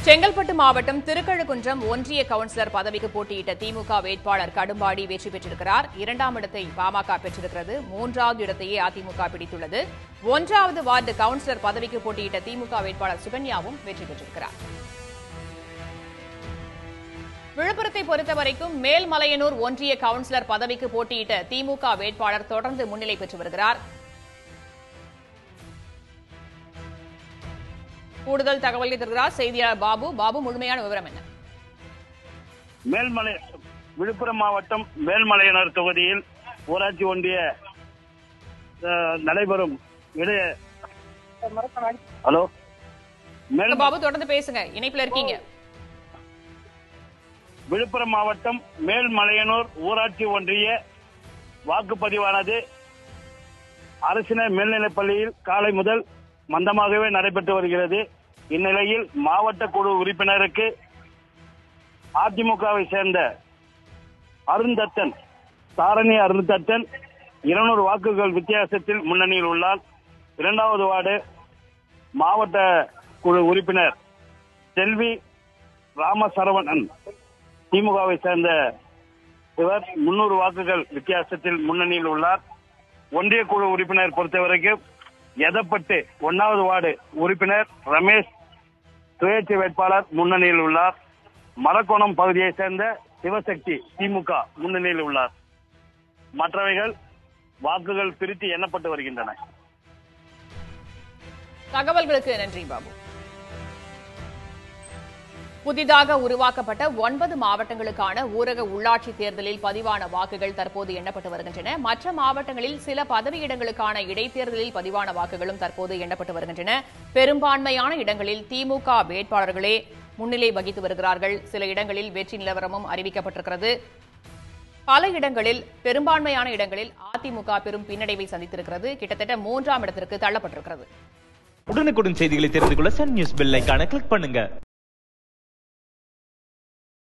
செங்கல்பட்டு மாவட்டம் திருக்கழுக்குன்றம் ஒன்றிய கவுன்சிலர் பதவிக்கு போட்டியிட்ட திமுக வேட்பாளர் கடும்பாடி வெற்றி பெற்றிருக்கிறார் இரண்டாம் இடத்தை பாமக பெற்றிருக்கிறது மூன்றாவது இடத்தையே அதிமுக பிடித்துள்ளது ஒன்றாவது வார்டு கவுன்சிலர் பதவிக்கு போட்டியிட்ட திமுக வேட்பாளர் சுகன்யாவும் வெற்றி பெற்றிருக்கிறார் விழுப்புரத்தை பொறுத்தவரைக்கும் மேல்மலையனூர் ஒன்றிய கவுன்சிலர் பதவிக்கு போட்டியிட்ட திமுக வேட்பாளர் தொடர்ந்து முன்னிலை பெற்று வருகிறார் கூடுதல் தகவலை தருகிறார் செய்தியாளர் பாபு பாபு முழுமையான விவரம் என்ன மேல்மலை விழுப்புரம் மாவட்டம் மேல்மலையனர் தொகுதியில் ஊராட்சி ஒன்றிய அஹ், நடைபெறும் இடைய ஹலோ மேல் பாபு தொடர்ந்து பேசுங்க இணைப்புல இருக்கீங்க விழுப்புரம் மாவட்டம் மேல்மலையனூர் ஊராட்சி ஒன்றிய வாக்குப்பதிவானது அரசினர் மேல்நிலைப் பள்ளியில் காலை முதல் மந்தமாகவே நடைபெற்று வருகிறது இந்நிலையில் மாவட்ட குழு உறுப்பினருக்கு அதிமுகவை சேர்ந்த அருந்தத்தன் தாரணி அருந்தத்தன் இருநூறு வாக்குகள் வித்தியாசத்தில் முன்னணியில் உள்ளார் இரண்டாவது வார்டு மாவட்ட குழு உறுப்பினர் செல்வி ராமசரவணன் திமுகவை சேர்ந்த இவர் முன்னூறு வாக்குகள் வித்தியாசத்தில் முன்னணியில் உள்ளார் ஒன்றிய குழு உறுப்பினர் பொறுத்தவரைக்கும் எதப்பட்டு ஒன்னாவது வார்டு உறுப்பினர் ரமேஷ் சுயேட்சை வேட்பாளர் முன்னணியில் உள்ளார் மரக்கோணம் பகுதியைச் சேர்ந்த சிவசக்தி திமுக முன்னணியில் உள்ளார் மற்றவைகள் வாக்குகள் பிரித்து எண்ணப்பட்டு வருகின்றன தகவல்களுக்கு நன்றி பாபு புதிதாக உருவாக்கப்பட்ட ஒன்பது மாவட்டங்களுக்கான ஊரக உள்ளாட்சி தேர்தலில் பதிவான வாக்குகள் தற்போது எண்ணப்பட்டு வருகின்றன மற்ற மாவட்டங்களில் சில பதவியிடங்களுக்கான இடைத்தேர்தலில் பதிவான வாக்குகளும் தற்போது எண்ணப்பட்டு வருகின்றன பெரும்பான்மையான இடங்களில் திமுக வேட்பாளர்களே முன்னிலை வகித்து வருகிறார்கள் சில இடங்களில் வெற்றி நிலவரமும் அறிவிக்கப்பட்டிருக்கிறது பல இடங்களில் பெரும்பான்மையான இடங்களில் அதிமுக பெரும் பின்னடைவை சந்தித்திருக்கிறது கிட்டத்தட்ட மூன்றாம் இடத்திற்கு தள்ளப்பட்டிருக்கிறது உடனுக்குடன் செய்திகளை தெரிந்து கொள்ள சன் நியூஸ் பெல் ஐகானை கிளிக் பண்ணுங்க